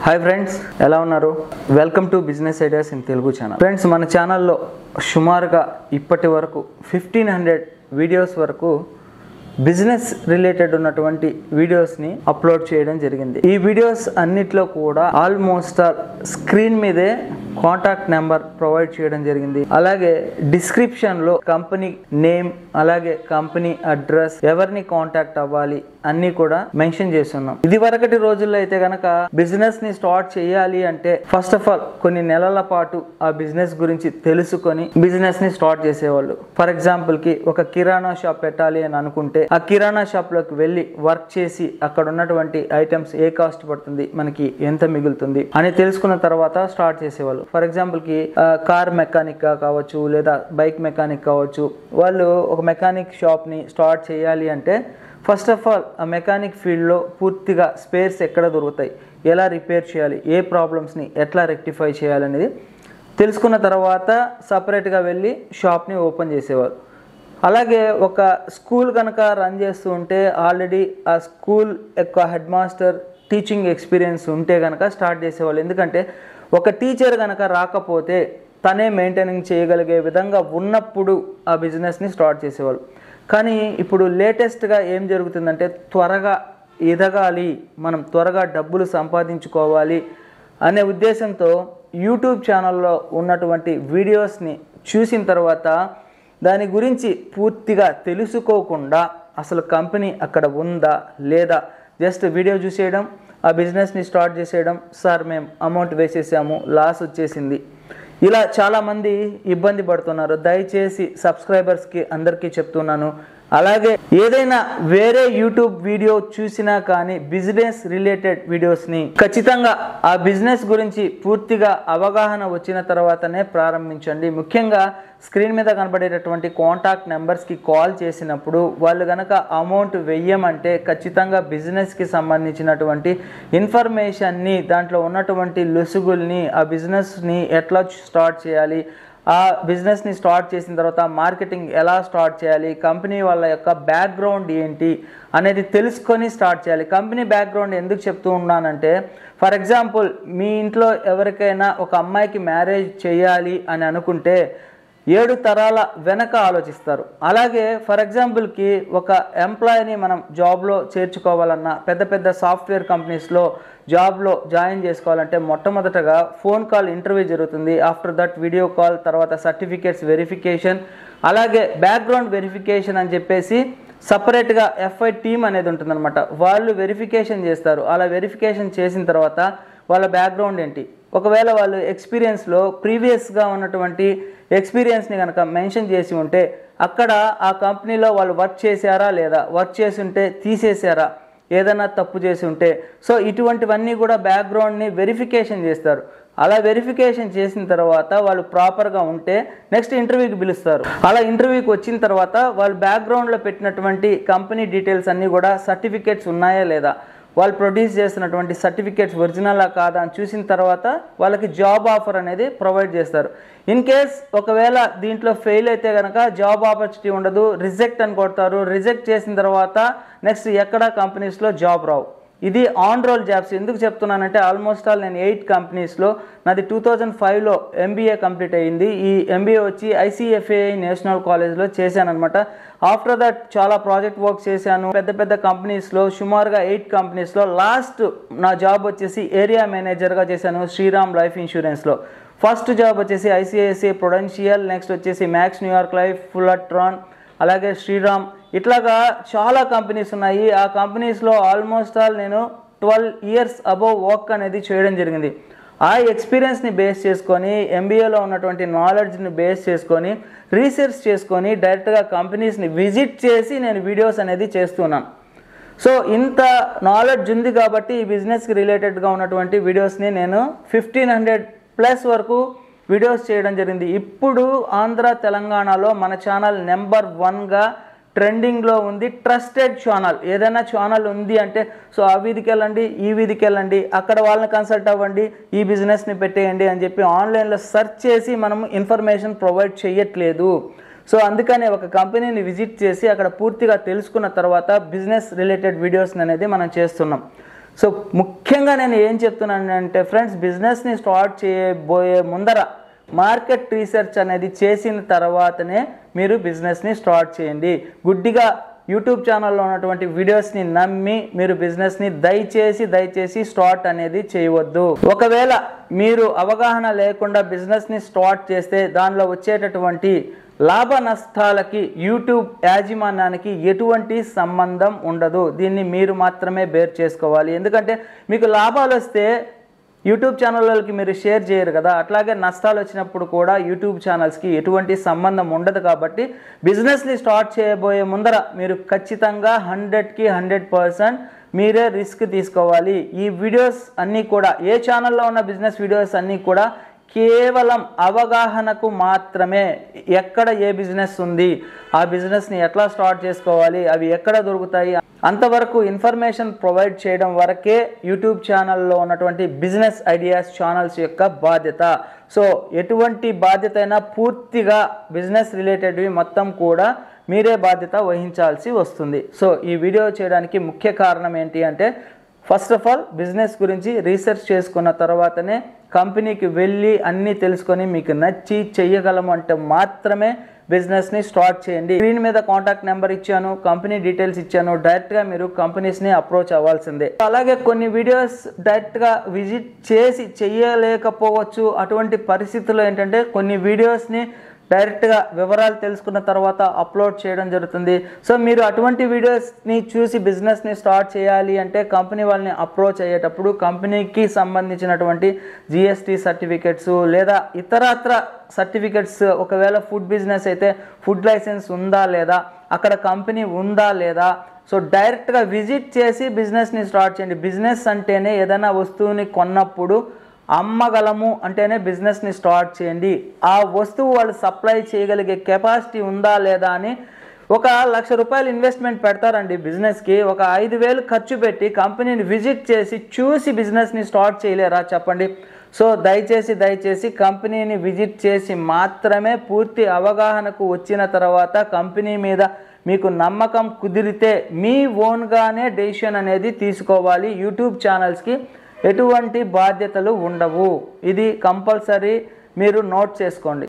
hi friends ఎలా ఉన్నారు welcome to business ideas in Telugu channel friends మన ఛానల్లో సుమారుగా ఇప్పటి వరకు ఫిఫ్టీన్ హండ్రెడ్ వీడియోస్ వరకు బిజినెస్ రిలేటెడ్ ఉన్నటువంటి వీడియోస్ని అప్లోడ్ చేయడం జరిగింది ఈ వీడియోస్ అన్నిట్లో కూడా ఆల్మోస్ట్ ఆల్ స్క్రీన్ మీదే కాంటాక్ట్ నెంబర్ ప్రొవైడ్ చేయడం జరిగింది అలాగే డిస్క్రిప్షన్లో కంపెనీ నేమ్ అలాగే కంపెనీ అడ్రస్ ఎవరిని కాంటాక్ట్ అవ్వాలి అన్ని కూడా మెన్షన్ చేస్తున్నాం ఇది వరకటి రోజుల్లో అయితే గనక బిజినెస్ ని స్టార్ట్ చేయాలి అంటే ఫస్ట్ ఆఫ్ ఆల్ కొన్ని నెలల పాటు ఆ బిజినెస్ గురించి తెలుసుకొని బిజినెస్ ని స్టార్ట్ చేసేవాళ్ళు ఫర్ ఎగ్జాంపుల్ కి ఒక కిరాణా షాప్ పెట్టాలి అని అనుకుంటే ఆ కిరాణా షాప్ లోకి వెళ్ళి వర్క్ చేసి అక్కడ ఉన్నటువంటి ఐటమ్స్ ఏ కాస్ట్ పడుతుంది మనకి ఎంత మిగులుతుంది అని తెలుసుకున్న తర్వాత స్టార్ట్ చేసేవాళ్ళు ఫర్ ఎగ్జాంపుల్ కి కార్ మెకానిక్ గా కావచ్చు లేదా బైక్ మెకానిక్ కావచ్చు వాళ్ళు ఒక మెకానిక్ షాప్ ని స్టార్ట్ చేయాలి అంటే ఫస్ట్ ఆఫ్ ఆల్ ఆ మెకానిక్ ఫీల్డ్లో పూర్తిగా స్పేర్స్ ఎక్కడ దొరుకుతాయి ఎలా రిపేర్ చేయాలి ఏ ప్రాబ్లమ్స్ని ఎట్లా రెక్టిఫై చేయాలనేది తెలుసుకున్న తర్వాత సపరేట్గా వెళ్ళి షాప్ని ఓపెన్ చేసేవారు అలాగే ఒక స్కూల్ కనుక రన్ చేస్తూ ఉంటే ఆల్రెడీ ఆ స్కూల్ యొక్క హెడ్ మాస్టర్ టీచింగ్ ఎక్స్పీరియన్స్ ఉంటే కనుక స్టార్ట్ చేసేవాళ్ళు ఎందుకంటే ఒక టీచర్ కనుక రాకపోతే తనే మెయింటైనింగ్ చేయగలిగే విధంగా ఉన్నప్పుడు ఆ బిజినెస్ని స్టార్ట్ చేసేవాళ్ళు కానీ ఇప్పుడు లేటెస్ట్గా ఏం జరుగుతుందంటే త్వరగా ఎదగాలి మనం త్వరగా డబ్బులు సంపాదించుకోవాలి అనే ఉద్దేశంతో యూట్యూబ్ ఛానల్లో ఉన్నటువంటి వీడియోస్ని చూసిన తర్వాత దాని గురించి పూర్తిగా తెలుసుకోకుండా అసలు కంపెనీ అక్కడ ఉందా లేదా జస్ట్ వీడియో చూసేయడం ఆ బిజినెస్ని స్టార్ట్ చేసేయడం సార్ మేము అమౌంట్ వేసేసాము లాస్ వచ్చేసింది ఇలా చాలామంది ఇబ్బంది పడుతున్నారు దయచేసి సబ్స్క్రైబర్స్కి అందరికీ చెప్తున్నాను అలాగే ఏదైనా వేరే యూట్యూబ్ వీడియో చూసినా కానీ బిజినెస్ రిలేటెడ్ వీడియోస్ని ఖచ్చితంగా ఆ బిజినెస్ గురించి పూర్తిగా అవగాహన వచ్చిన తర్వాతనే ప్రారంభించండి ముఖ్యంగా స్క్రీన్ మీద కనబడేటటువంటి కాంటాక్ట్ నెంబర్స్కి కాల్ చేసినప్పుడు వాళ్ళు కనుక అమౌంట్ వెయ్యమంటే ఖచ్చితంగా బిజినెస్కి సంబంధించినటువంటి ఇన్ఫర్మేషన్ని దాంట్లో ఉన్నటువంటి లొసుగుల్ని ఆ బిజినెస్ని ఎట్లా స్టార్ట్ చేయాలి ఆ బిజినెస్ని స్టార్ట్ చేసిన తర్వాత మార్కెటింగ్ ఎలా స్టార్ట్ చేయాలి కంపెనీ వాళ్ళ యొక్క బ్యాక్గ్రౌండ్ ఏంటి అనేది తెలుసుకొని స్టార్ట్ చేయాలి కంపెనీ బ్యాక్గ్రౌండ్ ఎందుకు చెప్తూ ఉన్నానంటే ఫర్ ఎగ్జాంపుల్ మీ ఇంట్లో ఎవరికైనా ఒక అమ్మాయికి మ్యారేజ్ చేయాలి అని అనుకుంటే ఏడు తరాల వెనక ఆలోచిస్తారు అలాగే ఫర్ ఎగ్జాంపుల్కి ఒక ఎంప్లాయీని మనం జాబ్లో చేర్చుకోవాలన్నా పెద్ద పెద్ద సాఫ్ట్వేర్ కంపెనీస్లో జాబ్లో జాయిన్ చేసుకోవాలంటే మొట్టమొదటగా ఫోన్ కాల్ ఇంటర్వ్యూ జరుగుతుంది ఆఫ్టర్ దట్ వీడియో కాల్ తర్వాత సర్టిఫికేట్స్ వెరిఫికేషన్ అలాగే బ్యాక్గ్రౌండ్ వెరిఫికేషన్ అని చెప్పేసి సపరేట్గా ఎఫ్ఐ టీమ్ అనేది ఉంటుందన్నమాట వాళ్ళు వెరిఫికేషన్ చేస్తారు అలా వెరిఫికేషన్ చేసిన తర్వాత వాళ్ళ బ్యాక్గ్రౌండ్ ఏంటి ఒకవేళ వాళ్ళు ఎక్స్పీరియన్స్లో ప్రీవియస్గా ఉన్నటువంటి ఎక్స్పీరియన్స్ని కనుక మెన్షన్ చేసి ఉంటే అక్కడ ఆ కంపెనీలో వాళ్ళు వర్క్ చేశారా లేదా వర్క్ చేసి ఉంటే తీసేశారా ఏదైనా తప్పు చేసి ఉంటే సో ఇటువంటివన్నీ కూడా బ్యాక్గ్రౌండ్ని వెరిఫికేషన్ చేస్తారు అలా వెరిఫికేషన్ చేసిన తర్వాత వాళ్ళు ప్రాపర్గా ఉంటే నెక్స్ట్ ఇంటర్వ్యూకి పిలుస్తారు అలా ఇంటర్వ్యూకి వచ్చిన తర్వాత వాళ్ళు బ్యాక్గ్రౌండ్లో పెట్టినటువంటి కంపెనీ డీటెయిల్స్ అన్నీ కూడా సర్టిఫికేట్స్ ఉన్నాయా లేదా వాళ్ళు ప్రొడ్యూస్ చేసినటువంటి సర్టిఫికేట్స్ ఒరిజినలా కాదా అని చూసిన తర్వాత వాళ్ళకి జాబ్ ఆఫర్ అనేది ప్రొవైడ్ చేస్తారు ఇన్ కేస్ ఒకవేళ దీంట్లో ఫెయిల్ అయితే కనుక జాబ్ ఆపర్చునిటీ ఉండదు రిజెక్ట్ అని కొడతారు రిజెక్ట్ చేసిన తర్వాత నెక్స్ట్ ఎక్కడ కంపెనీస్లో జాబ్ రావు ఇది ఆన్ రోల్ జాబ్స్ ఎందుకు చెప్తున్నానంటే ఆల్మోస్ట్ ఆల్ నేను ఎయిట్ కంపెనీస్లో నాది టూ థౌజండ్ ఫైవ్లో ఎంబీఏ కంప్లీట్ అయ్యింది ఈ ఎంబీఏ వచ్చి ఐసీఎఫ్ఏఐ నేషనల్ కాలేజ్లో చేశానమాట ఆఫ్టర్ దట్ చాలా ప్రాజెక్ట్ వర్క్ చేశాను పెద్ద పెద్ద కంపెనీస్లో సుమారుగా ఎయిట్ కంపెనీస్లో లాస్ట్ నా జాబ్ వచ్చేసి ఏరియా మేనేజర్గా చేశాను శ్రీరామ్ లైఫ్ ఇన్సూరెన్స్లో ఫస్ట్ జాబ్ వచ్చేసి ఐసిఐసిఐ ప్రొడెన్షియల్ నెక్స్ట్ వచ్చేసి మ్యాక్స్ న్యూయార్క్ లైఫ్ ఫుల్లట్రాన్ అలాగే శ్రీరామ్ ఇట్లాగా చాలా కంపెనీస్ ఉన్నాయి ఆ కంపెనీస్లో ఆల్మోస్ట్ ఆల్ నేను ట్వెల్వ్ ఇయర్స్ అబవ్ వర్క్ అనేది చేయడం జరిగింది ఆ ఎక్స్పీరియన్స్ని బేస్ చేసుకొని ఎంబీఏలో ఉన్నటువంటి నాలెడ్జ్ని బేస్ చేసుకొని రీసెర్చ్ చేసుకొని డైరెక్ట్గా కంపెనీస్ని విజిట్ చేసి నేను వీడియోస్ అనేది చేస్తున్నాను సో ఇంత నాలెడ్జ్ ఉంది కాబట్టి ఈ బిజినెస్కి రిలేటెడ్గా ఉన్నటువంటి వీడియోస్ని నేను ఫిఫ్టీన్ హండ్రెడ్ ప్లస్ వరకు వీడియోస్ చేయడం జరిగింది ఇప్పుడు ఆంధ్ర తెలంగాణలో మన ఛానల్ నెంబర్ వన్గా ట్రెండింగ్లో ఉంది ట్రస్టెడ్ ఛానల్ ఏదైనా ఛానల్ ఉంది అంటే సో ఆ వీధికి వెళ్ళండి ఈ వీధికి వెళ్ళండి అక్కడ వాళ్ళని కన్సల్ట్ అవ్వండి ఈ బిజినెస్ని పెట్టేయండి అని చెప్పి ఆన్లైన్లో సెర్చ్ చేసి మనం ఇన్ఫర్మేషన్ ప్రొవైడ్ చేయట్లేదు సో అందుకనే ఒక కంపెనీని విజిట్ చేసి అక్కడ పూర్తిగా తెలుసుకున్న తర్వాత బిజినెస్ రిలేటెడ్ వీడియోస్ అనేది మనం చేస్తున్నాం సో ముఖ్యంగా నేను ఏం చెప్తున్నాను అంటే ఫ్రెండ్స్ బిజినెస్ని స్టార్ట్ చేయబోయే ముందర మార్కెట్ రీసెర్చ్ అనేది చేసిన తర్వాతనే మీరు బిజినెస్ని స్టార్ట్ చేయండి గుడ్డిగా యూట్యూబ్ ఛానల్లో ఉన్నటువంటి వీడియోస్ని నమ్మి మీరు బిజినెస్ని దయచేసి దయచేసి స్టార్ట్ అనేది చేయవద్దు ఒకవేళ మీరు అవగాహన లేకుండా బిజినెస్ని స్టార్ట్ చేస్తే దానిలో వచ్చేటటువంటి లాభ నష్టాలకి యూట్యూబ్ యాజమాన్యానికి ఎటువంటి సంబంధం ఉండదు దీన్ని మీరు మాత్రమే బేర్ చేసుకోవాలి ఎందుకంటే మీకు లాభాలు వస్తే యూట్యూబ్ ఛానళ్ళకి మీరు షేర్ చేయరు కదా అట్లాగే నష్టాలు వచ్చినప్పుడు కూడా యూట్యూబ్ ఛానల్స్కి ఎటువంటి సంబంధం ఉండదు కాబట్టి బిజినెస్ని స్టార్ట్ చేయబోయే ముందర మీరు ఖచ్చితంగా హండ్రెడ్కి హండ్రెడ్ పర్సెంట్ మీరే రిస్క్ తీసుకోవాలి ఈ వీడియోస్ అన్నీ కూడా ఏ ఛానల్లో ఉన్న బిజినెస్ వీడియోస్ అన్నీ కూడా కేవలం అవగాహనకు మాత్రమే ఎక్కడ ఏ బిజినెస్ ఉంది ఆ బిజినెస్ని ఎట్లా స్టార్ట్ చేసుకోవాలి అవి ఎక్కడ దొరుకుతాయి అంతవరకు ఇన్ఫర్మేషన్ ప్రొవైడ్ చేయడం వరకే యూట్యూబ్ ఛానల్లో ఉన్నటువంటి బిజినెస్ ఐడియాస్ ఛానల్స్ యొక్క బాధ్యత సో ఎటువంటి బాధ్యత అయినా పూర్తిగా బిజినెస్ రిలేటెడ్వి మొత్తం కూడా మీరే బాధ్యత వహించాల్సి వస్తుంది సో ఈ వీడియో చేయడానికి ముఖ్య కారణం ఏంటి అంటే ఫస్ట్ ఆఫ్ ఆల్ బిజినెస్ గురించి రీసెర్చ్ చేసుకున్న తర్వాతనే కంపెనీకి వెళ్ళి అన్నీ తెలుసుకొని మీకు నచ్చి చెయ్యగలము అంటే మాత్రమే బిజినెస్ని స్టార్ట్ చేయండి స్క్రీన్ మీద కాంటాక్ట్ నెంబర్ ఇచ్చాను కంపెనీ డీటెయిల్స్ ఇచ్చాను డైరెక్ట్గా మీరు కంపెనీస్ని అప్రోచ్ అవ్వాల్సిందే అలాగే కొన్ని వీడియోస్ డైరెక్ట్గా విజిట్ చేసి చెయ్యలేకపోవచ్చు అటువంటి పరిస్థితుల్లో ఏంటంటే కొన్ని వీడియోస్ని డైరెక్ట్గా వివరాలు తెలుసుకున్న తర్వాత అప్లోడ్ చేయడం జరుగుతుంది సో మీరు అటువంటి వీడియోస్ని చూసి బిజినెస్ని స్టార్ట్ చేయాలి అంటే కంపెనీ వాళ్ళని అప్రోచ్ అయ్యేటప్పుడు కంపెనీకి సంబంధించినటువంటి జిఎస్టీ సర్టిఫికెట్స్ లేదా ఇతరత్ర సర్టిఫికెట్స్ ఒకవేళ ఫుడ్ బిజినెస్ అయితే ఫుడ్ లైసెన్స్ ఉందా లేదా అక్కడ కంపెనీ ఉందా లేదా సో డైరెక్ట్గా విజిట్ చేసి బిజినెస్ని స్టార్ట్ చేయండి బిజినెస్ అంటేనే ఏదైనా వస్తువుని కొన్నప్పుడు అమ్మగలము అంటేనే బిజినెస్ని స్టార్ట్ చేయండి ఆ వస్తువు వాళ్ళు సప్లై చేయగలిగే కెపాసిటీ ఉందా లేదా అని ఒక లక్ష రూపాయలు ఇన్వెస్ట్మెంట్ పెడతారండి బిజినెస్కి ఒక ఐదు వేలు ఖర్చు పెట్టి కంపెనీని విజిట్ చేసి చూసి బిజినెస్ని స్టార్ట్ చేయలేరా చెప్పండి సో దయచేసి దయచేసి కంపెనీని విజిట్ చేసి మాత్రమే పూర్తి అవగాహనకు వచ్చిన తర్వాత కంపెనీ మీద మీకు నమ్మకం కుదిరితే మీ ఓన్గానే డెసిషన్ అనేది తీసుకోవాలి యూట్యూబ్ ఛానల్స్కి ఎటువంటి బాధ్యతలు ఉండవు ఇది కంపల్సరీ మీరు నోట్ చేసుకోండి